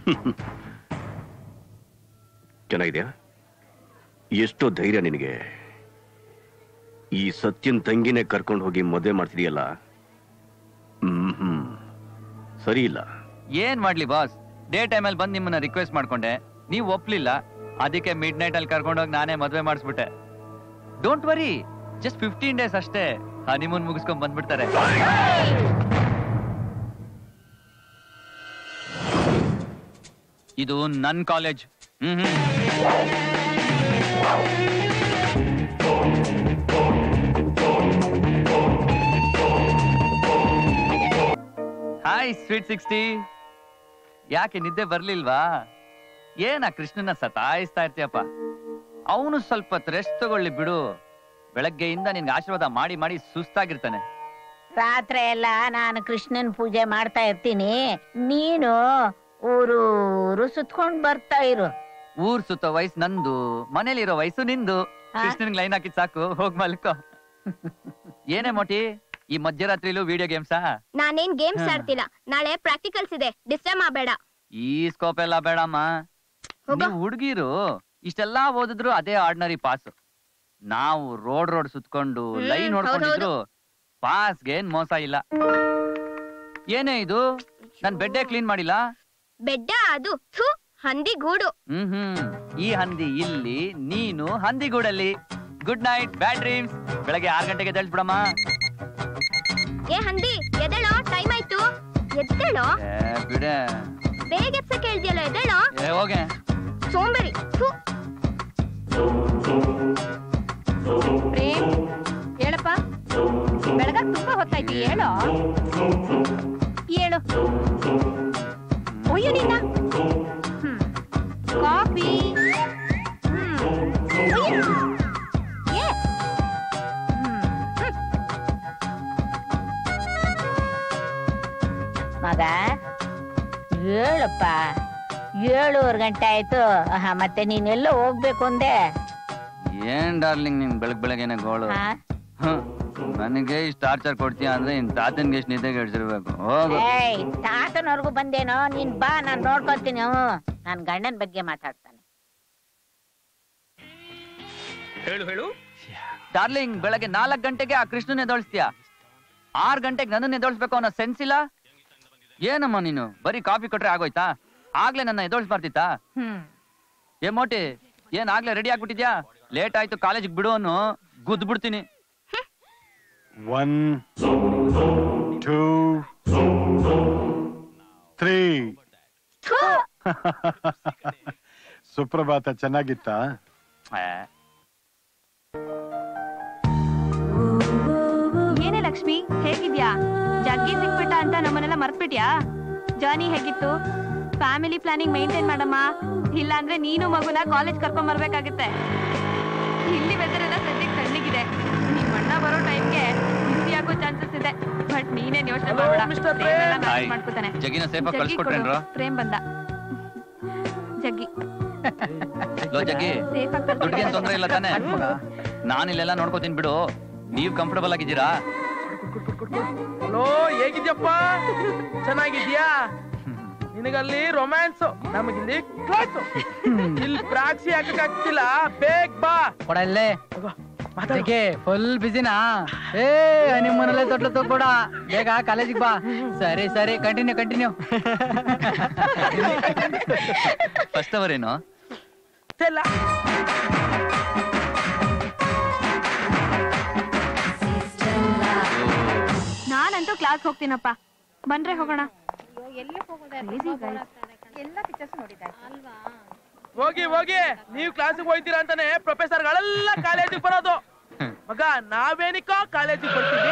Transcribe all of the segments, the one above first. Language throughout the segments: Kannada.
ಚೆನ್ನಾಗಿದ್ಯಾ ಎಷ್ಟೋ ಧೈರ್ಯ ನಿನಗೆ ಈ ಸತ್ಯನ್ ತಂಗಿನೇ ಕರ್ಕೊಂಡು ಹೋಗಿ ಮದುವೆ ಮಾಡ್ತಿದೀಯಲ್ಲ ಹ್ಮ್ ಹ್ಮ್ ಸರಿ ಇಲ್ಲ ಏನ್ ಮಾಡ್ಲಿ ಬಾಸ್ ಡೇ ಟೈಮಲ್ಲಿ ಬಂದು ನಿಮ್ಮನ್ನ ರಿಕ್ವೆಸ್ಟ್ ಮಾಡ್ಕೊಂಡೆ ನೀವು ಒಪ್ಲಿಲ್ಲ ಅದಕ್ಕೆ ಮಿಡ್ ನೈಟ್ ಅಲ್ಲಿ ಕರ್ಕೊಂಡೋಗಿ ನಾನೇ ಮದ್ವೆ ಮಾಡಿಸ್ಬಿಟ್ಟೆ don't worry just fifteen days ಅಷ್ಟೇ ಹನಿಮೂನ್ ಮುಗಿಸ್ಕೊಂಡ್ ಬಂದ್ಬಿಡ್ತಾರೆ ಇದು ನನ್ college hmm hmm hi sweet sixty ಯಾಕೆ ನಿದ್ದೆ ಬರ್ಲಿಲ್ವಾ ಏನ ಕೃಷ್ಣನ ಸತಾಯಿಸ್ತಾ ಇರ್ತೀಯಪ್ಪ ಅವನು ಸ್ವಲ್ಪ ರೆಸ್ಟ್ ತಗೊಳ್ಳಿ ಬಿಡು ಬೆಳಗ್ಗೆಯಿಂದ ನಿನ್ಗೆ ಆಶೀರ್ವಾದ ಮಾಡಿ ಮಾಡಿ ಸುಸ್ತಾಗಿರ್ತಾನೆ ರಾತ್ರಿ ಎಲ್ಲ ನಾನು ಕೃಷ್ಣನ್ ಪೂಜೆ ಮಾಡ್ತಾ ಇರ್ತೀನಿ ನೀನು ಊರೂರು ಸುತ್ಕೊಂಡ್ ಬರ್ತಾ ಇರು ಊರ್ ಸುತ್ತ ವಯಸ್ಸು ನಂದು ಮನೇಲಿರೋ ವಯಸ್ಸು ನಿಂದು ಹಾ? ಕೃಷ್ಣನ್ಗೆ ಲೈನ್ ಹಾಕಿದ್ ಸಾಕು ಹೋಗ್ ಮಲ್ಕೋ ಏನೇ ಮೋಟಿ ಈ ಮಧ್ಯರಾತ್ರಿಲೂ ವಿಡಿಯೋ ಗೇಮ್ಸಾ ನಾನೇನ್ ಗೇಮ್ಸ್ ಹಾ. ಆಡ್ತಿಲ್ಲ ನಾಳೆ ಪ್ರಾಕ್ಟಿಕಲ್ಸ್ ಇದೆ ಡಿಸ್ಟರ್ಬ್ ಮಾಡಬೇಡ ಈ ಸ್ಕೋಪ್ ಎಲ್ಲ ಬೇಡಮ್ಮ ಹೋಗೋ. ನೀವು ಹುಡುಗಿರು ಇಷ್ಟೆಲ್ಲಾ ಓದಿದ್ರು ಅದೇ ಆರ್ಡಿನರಿ ಪಾಸ್ ನಾವು ರೋಡ್ ರೋಡ್ ಸುತ್ಕೊಂಡು ಹ್ಮ್, ಲೈನ್ ನೋಡ್ಕೊಂಡಿದ್ರು ಪಾಸ್ಗೆ ಏನ್ ಮೋಸ ಇಲ್ಲ ಏನೇ ಇದು ನನ್ ಬೆಡ್ಡೇ ಕ್ಲೀನ್ ಮಾಡಿಲ್ಲ ಬೆಡ್ಡ ಅದು ಥು ಹಂದಿ ಗೂಡು ಹ್ಮ್ ಹ್ಮ್ ಈ ಹಂದಿ ಇಲ್ಲಿ ನೀನು ಹಂದಿಗೂಡಲ್ಲಿ ಗುಡ್ ನೈಟ್ ಬ್ಯಾಡ್ ಡ್ರೀಮ್ಸ್ ಬೆಳಗ್ಗೆ ಆರ್ ಗಂಟೆಗೆ ಬಿಡಮ್ಮ ಏ ಹಂದಿ ಎದ್ದೇಳೋ ಟೈಮ್ ಆಯ್ತು ಎದ್ದೇಳೋ ಬಿಡ ಬೇಗ ಎಪ್ಸ ಕೇಳ್ದಿಯಲ್ಲ ಎದ್ದೇಳೋ ಏ ಹೋಗೆ ಸೋಂಬೇರಿ ಥು ಪ್ರೇಮ್ ಹೇಳಪ್ಪ ಬೆಳಗಾಗ್ ತುಂಬಾ ಹೊತ್ತಾಯ್ತು ಹೇಳೋ ಹೇಳು ಒಯ್ಯು ನಿನ್ನ ಹ್ಮ್. ಕಾಫಿ ಹ್ಮ್. ಒಯ್ಯು. ಏ. ಹ್ಮ್. ಹ್ಮ್. ಮಗ ಹೇಳಪ್ಪ ಏಳೂವರೆ ಗಂಟೆ ಆಯ್ತು ಆಹಾ, ಮತ್ತೆ ನೀನೆಲ್ಲೋ ಹೋಗ್ಬೇಕು ಅಂದೆ ಏನ್ ಡಾರ್ಲಿಂಗ್ ನಿನ್ ಬೆಳಗ್ ಬೆಳಗ್ಗೆನೆ ಗೋಳು ಹಾ? ಹ್ಮ್. ನನಗೆ ಇಷ್ಟ ಟಾರ್ಚರ್ ಕೊಡ್ತೀಯ ಅಂದ್ರೆ ಇನ್ ತಾತನ್ಗೆ ಎಷ್ಟು ನಿದ್ದೆಗೆ ಹಿಡ್ಸಿರ್ಬೇಕು ಹೋಗು ಏಯ್ ತಾತನವರೆಗೂ ಬಂದೇನೋ ನೀನ್ ಬಾ ನಾನ್ ನೋಡ್ಕೊತೀನಿ ಹ್ಞೂ ನಾನ್ ಗಂಡನ್ ಬಗ್ಗೆ ಮಾತಾಡ್ತಾನೆ ಹೇಳು ಹೇಳು ಡಾರ್ಲಿಂಗ್ ಬೆಳಗ್ಗೆ ನಾಲ್ಕ್ ಗಂಟೆಗೆ ಆ ಕೃಷ್ಣನ್ ಎದೊಳಿಸ್ತೀಯ ಆರ್ ಗಂಟೆಗೆ ನನ್ನನ್ನ ಎದೊಳಿಸ್ಬೇಕು ಅನ್ನೋ ಸೆನ್ಸ್ ಇಲ್ಲ ಏನಮ್ಮ ನೀನು ಬರೀ ಕಾಫಿ ಕೊಟ್ರೆ ಆಗೋಯ್ತಾ ಆಗ್ಲೇ ನನ್ನ ಎದೊಳಿಸ್ಬಾರ್ದಿತ್ತಾ ಹ್ಮ್ ಏ ಮೋಟಿ ಏನ್ ಆಗ್ಲೇ ರೆಡಿ ಆಗ್ಬಿಟ್ಟಿದ್ಯಾ ಲೇಟ್ ಆಯ್ತು ಕಾಲೇಜಿಗೆ ಬಿಡು ಅನ್ನು ಗುದ್ದು ಬಿಡ್ತೀನಿ One, two, three. ಸುಪ್ರಭಾತ ಚೆನ್ನಾಗಿತ್ತಾ ಏನೇ ಲಕ್ಷ್ಮಿ ಹೇಗಿದ್ಯಾ ಜಗ್ಗಿ ಸಿಕ್ಬಿಟ್ಟ ಅಂತ ನಮ್ಮನ್ನೆಲ್ಲ ಮರ್ತ್ಬಿಟ್ಯಾ ಜರ್ನಿ ಹೇಗಿತ್ತು ಫ್ಯಾಮಿಲಿ ಪ್ಲಾನಿಂಗ್ ಮೇಂಟೈನ್ ಮಾಡಮ್ಮ ಇಲ್ಲಾಂದ್ರೆ ನೀನು ಮಗುನ ಕಾಲೇಜ್ ಕರ್ಕೊಂಡ್ ಬರ್ಬೇಕಾಗತ್ತೆ ಇಲ್ಲಿ ವೆದರ್ ಎಲ್ಲ ಸದ್ಯಕ್ಕೆ ತಣ್ಣಗಿದೆ ನಿಮ್ ಅಣ್ಣ ಬರೋ ಟೈಮ್ಗೆ ಬಿಸಿ ಆಗೋ ಚಾನ್ಸಸ್ ಇದೆ ಬಟ್ ನೀನೇನ್ ಯೋಚನೆ Hello, ಮಾಡಬೇಡ Mr. ಪ್ರೇಮ್ ಎಲ್ಲ ಪ್ರೇಮ್. manage ಮಾಡ್ಕೊತಾನೆ ಜಗಿನ ಸೇಫ್ ಆಗಿ ಜಗ್ಗಿ ಕೊಡು. ಕಳ್ಸ್ಕೊಟ್ರೇನ್ರೋ ಪ್ರೇಮ್ ಬಂದ ಜಗ್ಗಿ ಲೋ ಜಗ್ಗಿ ಸೇಫ್ ಆಗಿ ದುಡ್ಡಿಗೇನ್ ತೊಂದ್ರೆ ಇಲ್ಲ ತಾನೆ ನಾನು ಇಲ್ಲೆಲ್ಲ ನೋಡ್ಕೋತೀನಿ ಬಿಡು ನೀವ್ ಕಂಫರ್ಟಬಲ್ ಆಗಿದ್ದೀರಾ ಹಲೋ ಹೇಗಿದ್ಯಪ್ಪ ಚೆನ್ನಾಗಿದ್ಯಾ ನಿನಗಲ್ಲಿ ರೊಮ್ಯಾನ್ಸ್ ನಮಗಿಲ್ಲಿ ಕ್ಲಾಸ್ ಇಲ್ಲಿ ಪ್ರಾಕ್ಸಿ ಹಾಕಕ್ಕಾಗ್ತಿಲ್ಲ ಬೇಗ ಬಾ ಕೊಡ ಇಲ್ಲೇ ಅದಕ್ಕೆ ಫುಲ್ ಬಿಸಿನಾ ಏ ನಿಮ್ಮನೆಲ್ಲ ತೊಟ್ಲು ತಗೋಡ ಬೇಗ ಕಾಲೇಜಿಗೆ ಬಾ ಸರಿ ಸರಿ ಕಂಟಿನ್ಯೂ ಕಂಟಿನ್ಯೂ ಫಸ್ಟ್ ಅವರ್ ಏನು ಸ್ಟೆಲ್ಲ ನಾನಂತೂ ಕ್ಲಾಸ್ ಹೋಗ್ತೀನಪ್ಪ ಬಂದ್ರೆ ಹೋಗೋಣ ಹೋಗಿ ಹೋಗಿ ನೀವು ಕ್ಲಾಸಿಗೆ ಹೋಯ್ತೀರಾ ಅಂತಾನೆ ಪ್ರೊಫೆಸರ್ಗಳೆಲ್ಲ ಕಾಲೇಜಿಗೆ ಬರೋದು ಮಗ ನಾವೇನಿಕೋ ಕಾಲೇಜಿಗೆ ಬರ್ತೀವಿ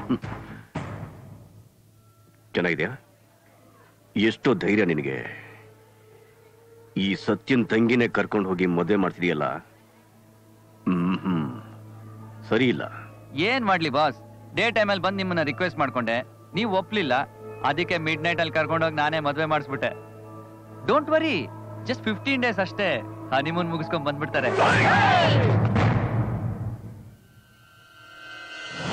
ಚೆನ್ನಾಗಿದ್ಯಾ ಎಷ್ಟೋ ಧೈರ್ಯ ನಿನಗೆ ಈ ಸತ್ಯನ್ ತಂಗಿನೇ ಕರ್ಕೊಂಡು ಹೋಗಿ ಮದುವೆ ಮಾಡ್ತಿದೀಯಲ್ಲ ಹ್ಮ್ ಹ್ಮ್ ಸರಿ ಇಲ್ಲ ಏನ್ ಮಾಡ್ಲಿ ಬಾಸ್ ಡೇ ಟೈಮಲ್ಲಿ ಬಂದು ನಿಮ್ಮನ್ನ ರಿಕ್ವೆಸ್ಟ್ ಮಾಡ್ಕೊಂಡೆ ನೀವು ಒಪ್ಲಿಲ್ಲ ಅದಕ್ಕೆ ಮಿಡ್ ನೈಟ್ ಅಲ್ಲಿ ಕರ್ಕೊಂಡೋಗಿ ನಾನೇ ಮದ್ವೆ ಮಾಡಿಸ್ಬಿಟ್ಟೆ don't worry just fifteen days ಅಷ್ಟೇ ಹನಿಮೂನ್ ಮುಗಿಸ್ಕೊಂಡ್ ಬಂದ್ಬಿಡ್ತಾರೆ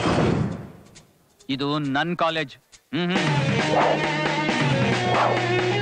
ಇದು ನನ್ ಕಾಲೇಜ್ ಹ್ಮ್ ಹ್ಮ್